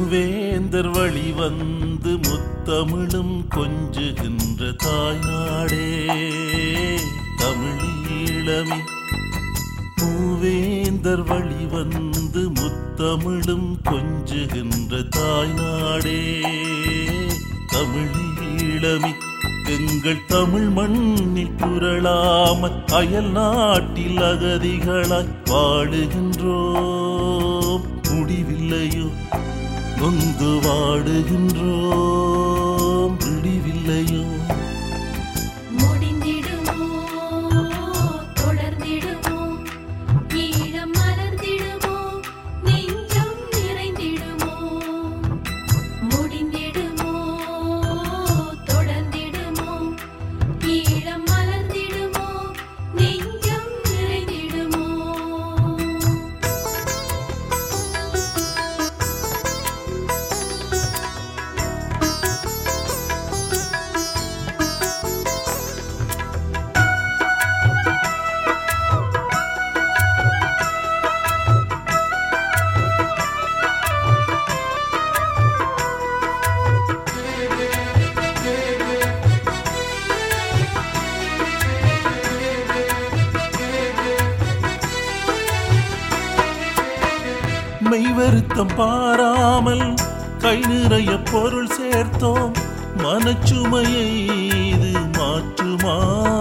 மூவேந்தர் வழி வந்து முத்தமிழும் கொஞ்சுகின்ற தாய்நாடே தமிழீழமே மூவேந்தர் வழி வந்து முத்தமிழும் கொஞ்சுகின்ற தாய்நாடே தமிழீழமே எங்கள் தமிழ் மண்ணில் புரளாமல் அயல் நாட்டில் அகதிகளாய் வாடுகின்றோம் முடிவில்லையோ நொந்து வாடுகின்றோம் விடிவில்லையோ முடிந்திடுமோ தொடர்ந்திடுமோ ஈழம் மலர்ந்திடுமோ நெஞ்சம் நிறைந்திடுமோ முடிந்திடுமோ தொடர்ந்திடுமோ ஈழம் மலர்ந்திடுமோ நெஞ்சம் நிறைந்திடுமோ மெய்வருத்தம் பாராமல் கை நிறைய பொருள் சேர்த்தோம் மனச்சுமையை இது மாற்றுமா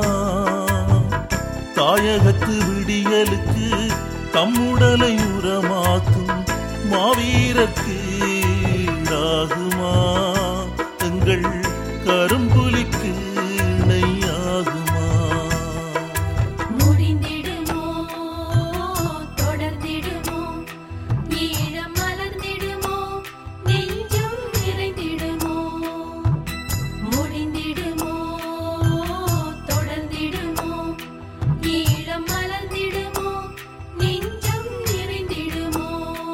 தாயகத்து விடியலுக்கு தம்முடலை உரமாக்கும் மாவீரர்க்கு ஈடாகுமா எங்கள் கரும்புலிக்கு இணையாகுமா முடிந்திடுமோ தொடர்ந்திடுமோ ஈழம் மலர்ந்திடுமோ நெஞ்சம் நிறைந்திடுமோ முடிந்திடுமோ தொடர்ந்திடுமோ ஈழம் மலர்ந்திடுமோ நெஞ்சம் நிறைந்திடுமோ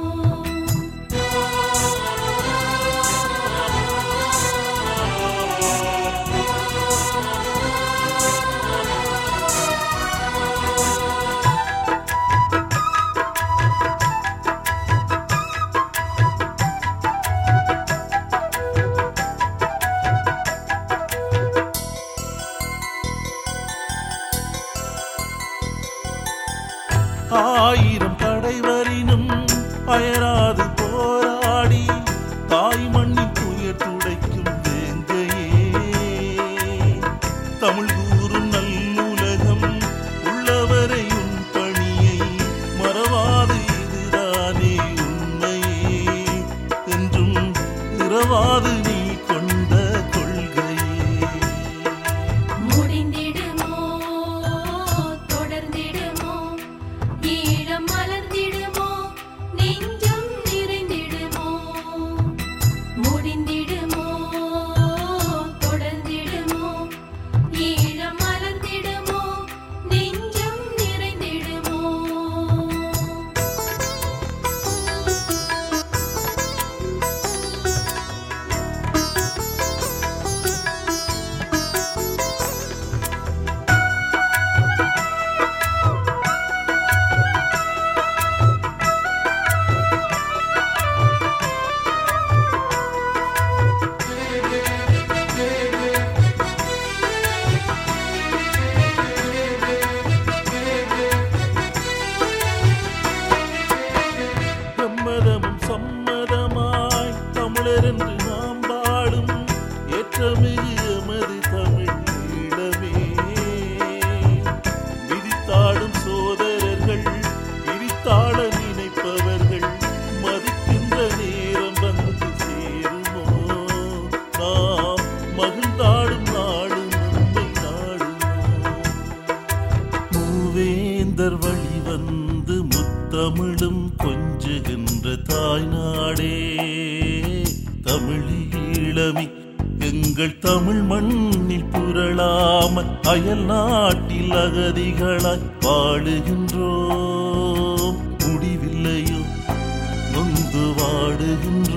ஆயிரம் படைவரினும் அயராது போராடி தாய் மண்ணின் துயர் துடைக்கும் வேங்கையே தமிழ் கூறும் நல்லுலகம் உள்ளவரை உன் பணியை மறவாது இதுதானே உண்மையே என்றும் இரவாது நீ கொண்ட கொள்கையே முடிந்திடுமோ தொடர்ந்திடுமோ ஈழம் மலர்ந்திடுமோ நெஞ்சம் நிறைந்திடுமோ முடிந்திடுமோ தொடர்ந்திடுமோ ஈழம் மலர்ந்திடுமோ நெஞ்சம் நிறைந்திடுமோ சம்மதமும் சம்மதமாய் தமிழர் என்று நாம் வாழும் ஏற்றமிகு எமது தமிழ் ஈழமே விதித்தாடும் சோதரர்கள் விரித்தாட நினைப்பவர்கள் மதிக்கின்ற நேரம் வந்து சேருமோ நாம் மகிழ்ந்தாடும் நாடு நம்மை நாடுமோ மூவேந்தர் வழி வந்து முத்தமிழும் கொஞ்சுகின்ற தாய்நாடே தமிழீழமி எங்கள் தமிழ் மண்ணில் புரளாமல் அயல் நாட்டில் அகதிகளாய் வாழுகின்றோம் முடிவில்லையோ நொந்து வாடுகின்றோம்